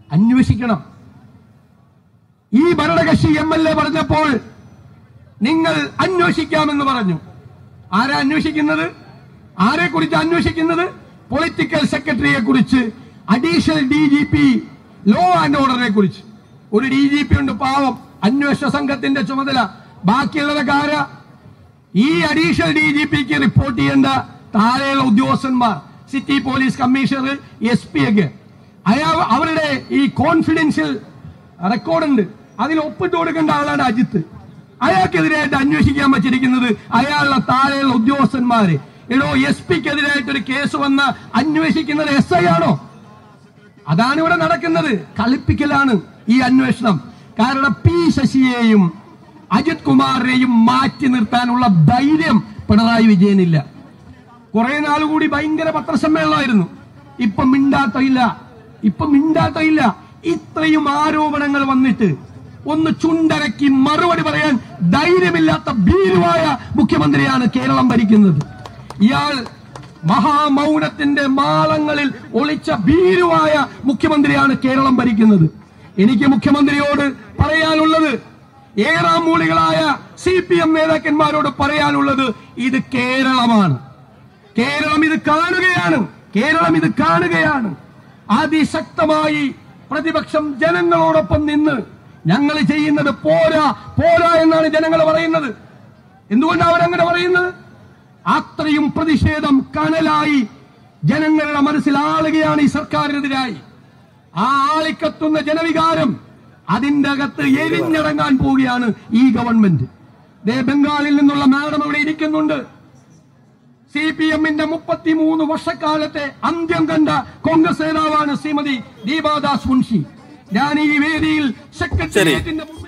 അന്വേഷിക്കണം ഈ ഭരണകക്ഷി എം എൽ എ പറഞ്ഞപ്പോൾ നിങ്ങൾ അന്വേഷിക്കാമെന്ന് പറഞ്ഞു ആരാ അന്വേഷിക്കുന്നത് ആരെ കുറിച്ച് അന്വേഷിക്കുന്നത് പൊളിറ്റിക്കൽ സെക്രട്ടറിയെ കുറിച്ച് additional D G P law and ഓർഡറിനെ കുറിച്ച് ഒരു ഡി ജി പി ഉണ്ട് പാവം അന്വേഷണ സംഘത്തിന്റെ ചുമതല ബാക്കിയുള്ളതൊക്കെ ആരാ ഈ അഡീഷണൽ ഡി ജി പിക്ക് റിപ്പോർട്ട് ചെയ്യേണ്ട താഴെയുള്ള ഉദ്യോഗസ്ഥന്മാർ city police commissioner S P ഒക്കെ അയാൾ അവരുടെ ഈ കോൺഫിഡൻഷ്യൽ റെക്കോർഡുണ്ട് അതിൽ ഒപ്പിട്ട് കൊടുക്കേണ്ട ആളാണ് അജിത്ത് അയാൾക്കെതിരായിട്ട് അന്വേഷിക്കാൻ വച്ചിരിക്കുന്നത് അയാളുടെ താഴെയുള്ള ഉദ്യോഗസ്ഥന്മാര് എടോ എസ് പിക്കെതിരായിട്ട് ഒരു കേസ് വന്ന അന്വേഷിക്കുന്നത് എസ് ഐ ആണോ അതാണ് ഇവിടെ നടക്കുന്നത് കളിപ്പിക്കലാണ് ഈ അന്വേഷണം കാരണം പി ശശിയെയും അജിത് കുമാറിനെയും മാറ്റി നിർത്താനുള്ള ധൈര്യം പിണറായി വിജയനില്ല കുറെ നാൾ കൂടി ഭയങ്കര പത്രസമ്മേളനമായിരുന്നു ഇപ്പൊ മിണ്ടാട്ടമില്ല ഇപ്പൊ മിണ്ടാട്ടമില്ല ഇത്രയും ആരോപണങ്ങൾ വന്നിട്ട് ഒന്ന് ചുണ്ടരക്കി മറുപടി പറയാൻ ധൈര്യമില്ലാത്ത ഭീരുവായ മുഖ്യമന്ത്രിയാണ് കേരളം ഭരിക്കുന്നത് ഇയാൾ മഹാമൗനത്തിന്റെ മാളങ്ങളിൽ ഒളിച്ച ഭീരുവായ മുഖ്യമന്ത്രിയാണ് കേരളം ഭരിക്കുന്നത് എനിക്ക് മുഖ്യമന്ത്രിയോട് പറയാനുള്ളത് ഏറാം മൂളികളായ സി പി എം നേതാക്കന്മാരോട് പറയാനുള്ളത് ഇത് കേരളമാണ് കേരളം ഇത് കാണുകയാണ് കേരളം ഇത് കാണുകയാണ് അതിശക്തമായി പ്രതിപക്ഷം ജനങ്ങളോടൊപ്പം നിന്ന് ഞങ്ങൾ ചെയ്യുന്നത് പോരാ പോരാ എന്നാണ് ജനങ്ങൾ പറയുന്നത് എന്തുകൊണ്ടാണ് അവരങ്ങനെ പറയുന്നത് അത്രയും പ്രതിഷേധം കനലായി ജനങ്ങളുടെ മനസ്സിൽ ആളുകയാണ് ഈ സർക്കാരിനെതിരായി ആ ആളിക്കത്തുന്ന ജനവികാരം അതിന്റെ അകത്ത് എരിഞ്ഞടങ്ങാൻ പോവുകയാണ് ഈ ഗവൺമെന്റ് ദേ ബംഗാളിൽ നിന്നുള്ള മാഡം ഇവിടെ ഇരിക്കുന്നുണ്ട് സി പി എമ്മിന്റെ മുപ്പത്തിമൂന്ന് വർഷക്കാലത്തെ അന്ത്യം കണ്ട കോൺഗ്രസ് നേതാവാണ് ശ്രീമതി ദീപാദാസ് മുൻഷി ഞാൻ ഈ വേദിയിൽ സെക്രട്ടേറിയറ്റിന്റെ മുമ്പിൽ